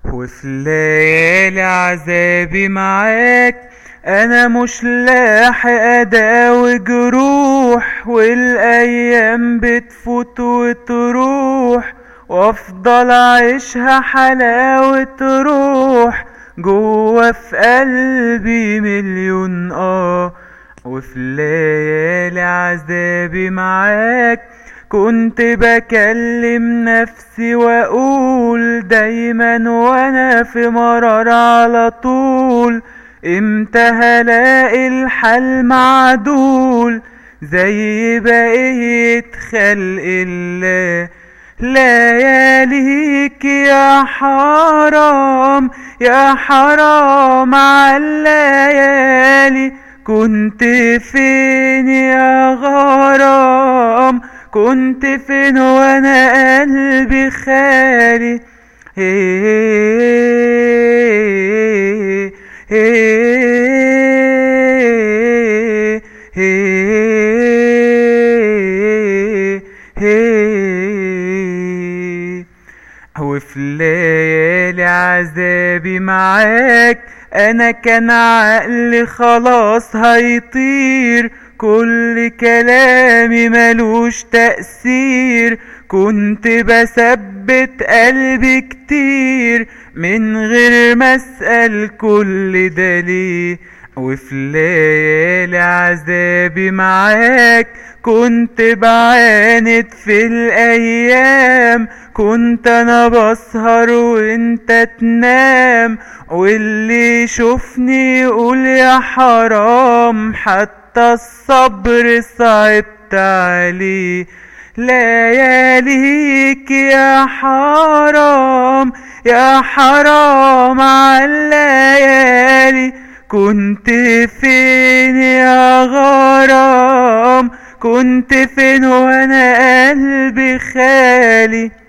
وفي ليالي عذابي معاك انا مش لاحق اداوي جروح والايام بتفوت وتروح وافضل اعيشها حلاوة روح جوا في قلبي مليون اه وفي ليالي عذابي معاك كنت بكلم نفسي واقول دايما وانا في مرار على طول امتى هلاقي الحل معدول زي بقية خلق الله لياليك يا حرام يا حرام عالليالي كنت فين يا غرام كنت فين وانا قلبي خالي هي هي هي هي وفي ليالي عذابي معاك انا كان عقلي خلاص هيطير كل كلامي ملوش تأثير كنت بثبت قلبي كتير من غير ما اسأل كل ده ليه وفي ليالي عذابي معاك كنت بعاند في الايام كنت انا بسهر وانت تنام واللي يشوفني يقول يا حرام حتى الصبر صعبت عليه لياليك يا حرام يا حرام عالليالي كنت فين يا غرام كنت فين وانا قلبي خالي